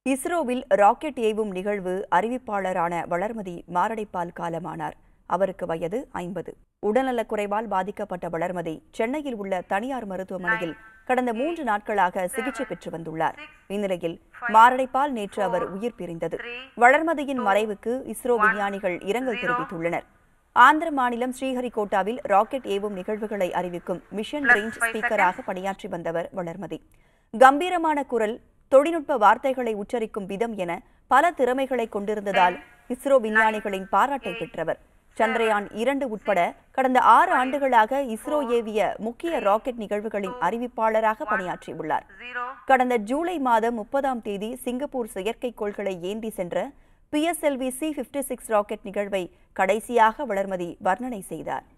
இஸ்ரோவில் rocket ஏவும் நிகழ்வு அறிவிப்பாளரான வளர்மதி மாரடைப்பால் காலமானார் அவருக்கு வயது ஐம்பது உடல்நலக் குறைவால் பாதிக்கப்பட்ட வளர்மதி சென்னையில் உள்ள தனியார் மருத்துவமனையில் கடந்த மூன்று நாட்களாக சிகிச்சை பெற்று வந்துள்ளார் இந்நிலையில் மாரடைப்பால் நேற்று அவர் உயிர் பிரிந்தது வளர்மதியின் மறைவுக்கு இஸ்ரோ விஞ்ஞானிகள் இரங்கல் தெரிவித்துள்ளனர் ஆந்திர மாநிலம் ஸ்ரீஹரிகோட்டாவில் ராக்கெட் ஏவும் நிகழ்வுகளை அறிவிக்கும் மிஷன் ரேஞ்ச் ஸ்பீக்கராக பணியாற்றி வந்தவர் வளர்மதி கம்பீரமான குரல் தொழில்நுட்ப வார்த்தைகளை உச்சரிக்கும் விதம் என பல திறமைகளை கொண்டிருந்ததால் இஸ்ரோ விஞ்ஞானிகளின் பாராட்டை பெற்றவர் சந்திரயான் இரண்டு உட்பட கடந்த ஆறு ஆண்டுகளாக இஸ்ரோ ஏவிய முக்கிய ராக்கெட் நிகழ்வுகளின் அறிவிப்பாளராக பணியாற்றியுள்ளார் கடந்த ஜூலை மாதம் முப்பதாம் தேதி சிங்கப்பூர் செயற்கைக்கோள்களை ஏந்தி சென்ற PSLV C fifty six rocket நிகழ்வை கடைசியாக வளர்மதி வர்ணனை செய்தார்